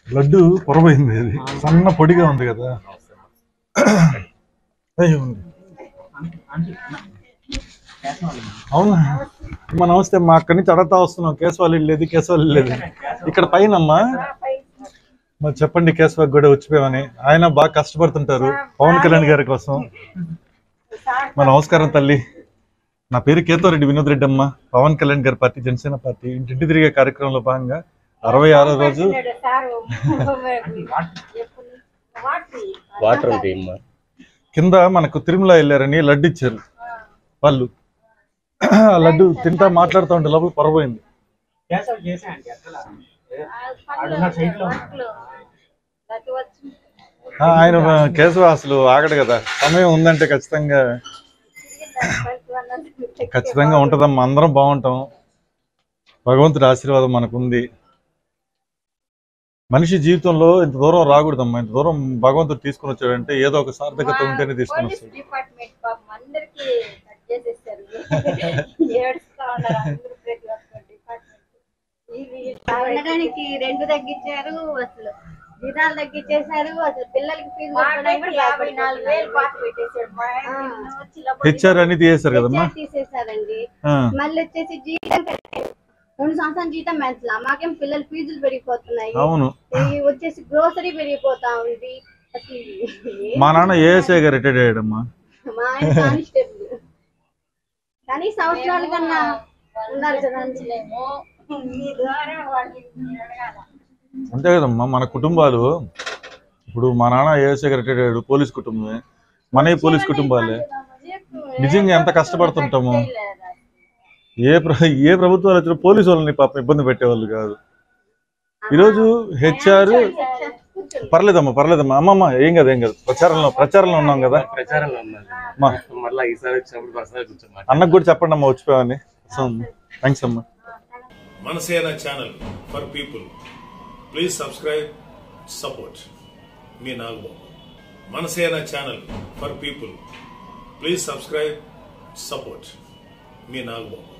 లడ్డు పొరబోయింది అది సన్న పొడిగా ఉంది కదా అయ్యో ఉంది. అవునా అమ్మ నమస్తే మా అక్కడి నుంచి అడగతా వస్తున్నాం కేశవాళ్ళు వెళ్ళేది కేశవాళ్ళు వెళ్ళేది ఇక్కడ పైన అమ్మా మరి చెప్పండి కేశవాకి కూడా వచ్చిపోయామని ఆయన బాగా కష్టపడుతుంటారు పవన్ కళ్యాణ్ గారి కోసం మా నమస్కారం తల్లి నా పేరు కేతవరెడ్డి వినోద్ రెడ్డి అమ్మ పవన్ కళ్యాణ్ గారి పార్టీ జనసేన పార్టీ ఇంటింటి తిరిగే కార్యక్రమంలో భాగంగా అరవై ఆరో రోజు వాటర్ ఉంటాయి అమ్మా కింద మనకు తిరుమల వెళ్ళారని లడ్డు ఇచ్చారు వాళ్ళు ఆ లడ్డు తింటా మాట్లాడుతూ ఉంటే లోపల పొరపోయింది ఆ, ఆయన కేశవ అసలు ఆగడు కదా సమయం ఉందంటే ఖచ్చితంగా ఖచ్చితంగా ఉంటదమ్మా అందరం బాగుంటాం భగవంతుడి ఆశీర్వాదం మనకుంది మనిషి జీవితంలో ఇంత దూరం రాకూడదమ్మా ఇంత దూరం భగవంతుడు తీసుకుని వచ్చాడంటే ఏదో ఒక సార్థకత ఉంటేనే తీసుకుని పోలీస్ వస్తాడు డిపార్ట్మెంట్ పాపం అందరికి కట్ చేసేస్తారు ఏడుస్తా ఉన్నారు అందరూ ప్రతి ఒక్క డిపార్ట్మెంట్ ఇది ఉండడానికి రెండు తగ్గించారు అసలు దినాలు తగ్గించేశారు అసలు పిల్లలకి ఫీజు కట్టడానికి కూడా యాభై నాలుగు వేలు పాత పెట్టేశాడు మా ఆయన నిన్న వచ్చి ఇలా హెచ్ఆర్ అని తీసేశారు కదమ్మా హెచ్ఆర్ తీసేశారండి ఆ, మళ్ళీ వచ్చేసి జీతం పెరిగింది. రెండు సంవత్సరాల జీతం పెంచలా మాకేం పిల్లల ఫీజులు పెరిగిపోతున్నాయి అవును ఈ వచ్చేసి గ్రోసరీ పెరిగిపోతా ఉంది అసలు ఏ- మా నాన్న ఏఎస్ఐ గారు రిటైర్డ్ అయ్యాడమ్మా మా ఆయన కానిస్టేబుల్ కానీ సంవత్సరాల కన్నా ఉండాలి కదా భరించలేము మీ ద్వారా వాళ్ళని మీరు అడగాల అంతే కదమ్మా మన కుటుంబాలు ఇప్పుడు మా నాన్న ఏఎస్ఐ గారు రిటైర్డ్ అయ్యాడు పోలీస్ కుటుంబమే మన పోలీస్ కుటుంబాలే నిజంగా ఎంత కష్టపడుతుంటాము ఏ ప్ర ఏ ప్రభుత్వాలు వచ్చినా పోలీసు వాళ్ళని పాపం ఇబ్బంది పెట్టేవాళ్ళు కాదు ఈరోజు హెచ్ఆర్ పర్లేదమ్మా పర్లేదమ్మా అమ్మమ్మ ఏం కదా ఏం కాదు ప్రచారంలో ప్రచారంలో ఉన్నాం కదా ప్రచారంలో ఉన్నది మా మళ్ళీ ఈసారి వచ్చినప్పుడు పర్సనల్ కూర్చోమాట అన్నకు కూడా చెప్పండి అమ్మా వచ్చిపోయామని థ్యాంక్స్ అమ్మా Manasena channel for people please subscribe support మీ Nagababu Manasena channel for people please subscribe support మీ నాగబాబు